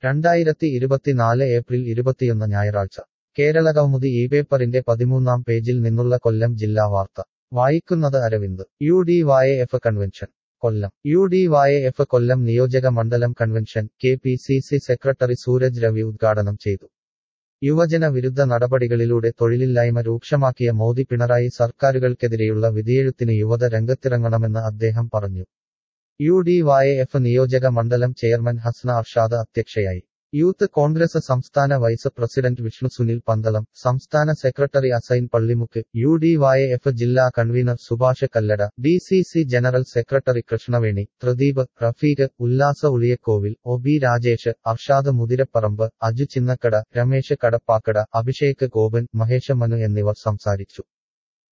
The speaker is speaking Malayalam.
രണ്ടായിരത്തി ഇരുപത്തിനാല് ഏപ്രിൽ ഇരുപത്തിയൊന്ന് ഞായറാഴ്ച കേരള കൗമുദി ഈ പേപ്പറിന്റെ പതിമൂന്നാം പേജിൽ നിന്നുള്ള കൊല്ലം ജില്ലാ വാർത്ത വായിക്കുന്നത് Aravind U D Y F convention Kollam U D Y F Kollam നിയോജക മണ്ഡലം convention K P C C secretary Sooraj Ravi ഉദ്ഘാടനം ചെയ്തു യുവജന വിരുദ്ധ നടപടികളിലൂടെ തൊഴിലില്ലായ്മ രൂക്ഷമാക്കിയ മോദി പിണറായി സർക്കാരുകൾക്കെതിരെയുള്ള വിധിയെഴുത്തിന് യുവത രംഗത്തിറങ്ങണമെന്ന് അദ്ദേഹം പറഞ്ഞു യു ഡി വൈ എഫ് നിയോജക മണ്ഡലം ചെയർമാൻ ഹസ്ന അർഷാദ് അധ്യക്ഷയായി യൂത്ത് കോൺഗ്രസ് സംസ്ഥാന വൈസ് പ്രസിഡന്റ് വിഷ്ണു സുനിൽ പന്തളം സംസ്ഥാന secretary Asain Pallimukku U D Y F ജില്ലാ convener Subhash Kallada D C C general secretary Krishnaveni Pradeep Rafeeq Ullas Uliyakovil O B Rajesh Arshad Muthiraparambu Aju Chinnakkada Ramesh Kadappakada Abhishek Gopan Mahesh Manu എന്നിവർ സംസാരിച്ചു